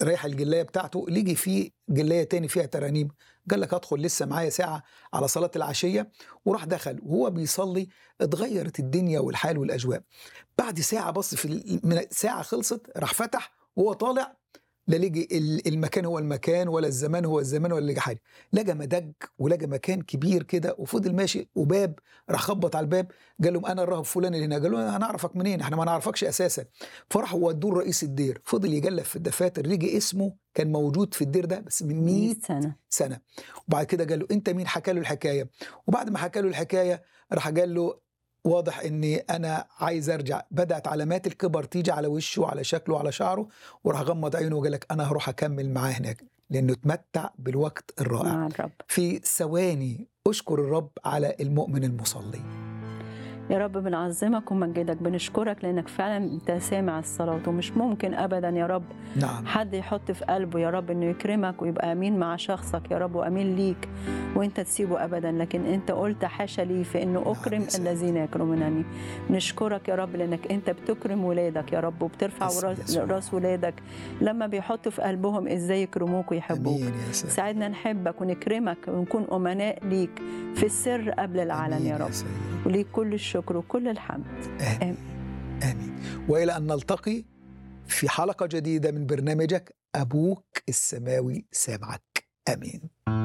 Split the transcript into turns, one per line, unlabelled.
رايح الجلايه بتاعته ليجي فيه جلايه تاني فيها ترانيم قال لك ادخل لسه معايا ساعه على صلاه العشيه وراح دخل وهو بيصلي اتغيرت الدنيا والحال والاجواء بعد ساعه بص في ال- من ساعه خلصت راح فتح وهو طالع لا لقي ال- المكان هو المكان ولا الزمان هو الزمان ولا لقى حاجه لقى مدج ولقى مكان كبير كده وفضل ماشي وباب راح خبط على الباب قال لهم انا الراهب فلان اللي هنا قالوا له هنعرفك منين احنا ما نعرفكش اساسا فراحوا ودوه لرئيس الدير فضل يجلب في الدفاتر رجع اسمه كان موجود في الدير ده بس من 100
100 سنة
سنه وبعد كده قال له انت مين حكى له الحكايه وبعد ما حكى له الحكايه راح قال له واضح اني انا عايز ارجع بدات علامات الكبر تيجي على وشه وعلى شكله وعلى شعره وراح غمض عينه وقال لك انا هروح اكمل معاه هناك لانه اتمتع بالوقت الرائع
مع الرب
في ثواني اشكر الرب على المؤمن المصلي
يا رب بنعظمك ومجدك بنشكرك لانك فعلا انت سامع الصلاه ومش ممكن ابدا يا رب
نعم
حد يحط في قلبه يا رب انه يكرمك ويبقى امين مع شخصك يا رب وامين ليك وانت تسيبه ابدا لكن انت قلت حاشا لي في انه اكرم
يا سيدي.
الذين يكرمونني نشكرك يا رب لانك انت بتكرم ولادك يا رب وبترفع
باسم
راس,
يسوع.
راس ولادك لما بيحطوا في قلبهم ازاي يكرموك ويحبوك
امين يا سيدي
ساعدنا نحبك ونكرمك ونكون امناء ليك في السر قبل العلن
آمين
يا رب
سيدي.
وليك كل الشكر وكل الحمد
آمين آمين وإلى أن نلتقي في حلقة جديدة من برنامجك أبوك السماوي سامعك آمين